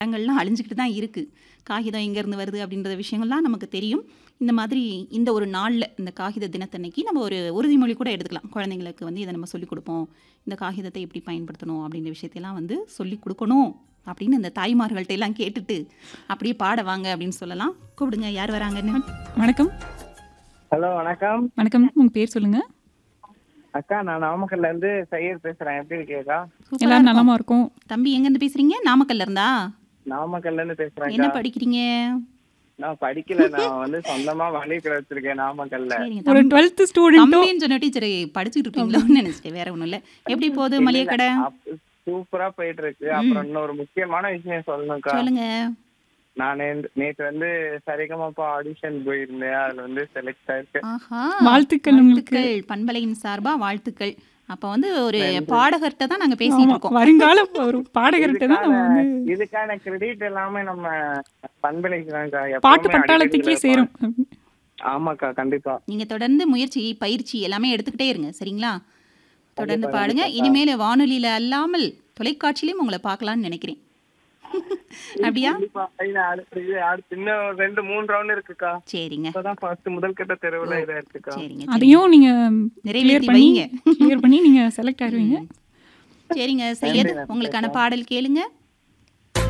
மரங்கள்லாம் அழிஞ்சுக்கிட்டு தான் இருக்குது காகிதம் எங்கேருந்து வருது அப்படின்ற விஷயங்கள்லாம் நமக்கு தெரியும் இந்த மாதிரி இந்த ஒரு நாளில் இந்த காகித தினத்தன்னைக்கு நம்ம ஒரு உறுதிமொழி கூட எடுத்துக்கலாம் குழந்தைங்களுக்கு வந்து இதை நம்ம சொல்லிக் கொடுப்போம் இந்த காகிதத்தை எப்படி பயன்படுத்தணும் அப்படின்ற விஷயத்தையெல்லாம் வந்து சொல்லிக் கொடுக்கணும் அப்படின்னு இந்த தாய்மார்கள்ட்ட எல்லாம் கேட்டுட்டு அப்படியே பாட வாங்க அப்படின்னு சொல்லலாம் கூப்பிடுங்க யார் வராங்கன்னு வணக்கம் ஹலோ வணக்கம் வணக்கம் உங்க பேர் சொல்லுங்க அக்கா நான் நாமக்கல்ல இருந்து சையர் பேசுறேன் எப்படி இருக்கேக்கா சூப்பரா எல்லாரும் இருக்கும். நலமா இருக்கும் தம்பி எங்கேருந்து பேசுறீங்க நாமக்கல்ல இருந்தா நாமக்கல்ல இருந்து என்ன பேசுறேன்க்கா படிக்கிறீங்க நான் படிக்கல நான் வந்து சொந்தமா வழி வச்சிருக்கேன் நாமக்கல்ல சரிங்க ஒரு தம்பி- டுவெல்த் ஸ்டூடெண்ட்டும் தம்பின்னு சொன்ன டீச்சர் படிச்சுட்டு இருப்பீங்களோன்னு நினைச்சிட்டேன் வேற ஒண்ணும் இல்ல எப்படி போகுது மளிகை கடை அப்- சூப்பரா போயிட்டு இருக்கு அப்புறம் இன்னொரு முக்கியமான விஷயம் சொல்லணும்க்கா சொல்லுங்க நான் நேத்து- நேத்து வந்து சரிகமாப்பா ஆடிஷன் போயிருந்தேன் அதுல வந்து செலக்ட் ஆயிருக்கேன் ஆஹா வாழ்த்துக்கள் உங்களுக்கு. வாழ்த்துக்கள் பண்பலையின் சார்பா வாழ்த்துக்கள் அப்ப வந்து ஒரு பாடகர்கிட்ட தான் நாங்க பேசிட்டு ஆமா, இருக்கோம் வருங்கால ஒரு பாடகர்கிட்ட தான் நம்ம வந்து இதுக்கான- இதுக்கான கிரெடிட் எல்லாமே நம்ம பண்பலைக்கு தான்க்கா பாட்டு எப்பவுமே பட்டாளத்துக்கே அடிக்கடி சேரும் ஆமாக்கா கண்டிப்பா நீங்க தொடர்ந்து முயற்சி பயிற்சி எல்லாமே எடுத்துக்கிட்டே இருங்க சரிங்களா தொடர்ந்து கண்டிப்பா, பாடுங்க கண்டிப்பா. இனிமேல வானொலியில அல்லாமல் தொலைக்காட்சியிலும் உங்களை பார்க்கலாம்னு நினைக்கிறேன் அப்படியா கண்டிப்பா இல்ல, அடுத்து இது அடுத்து இன்னும் ரெண்டு மூணு ரவுண்ட் இருக்குக்கா சரிங்க இப்பதான் ஃபர்ஸ்ட் முதல் கட்ட தெருவுல இதா இருக்குக்கா சரிங்க சரிங்க. அதையும் நீங்க நிறைவேற்றி கிளியர் பண்ணி வைங்க. கிளியர் பண்ணி நீங்க செலக்ட் ஆயிருவீங்க சரிங்க சையத் உங்களுக்கான பாடல் கேளுங்க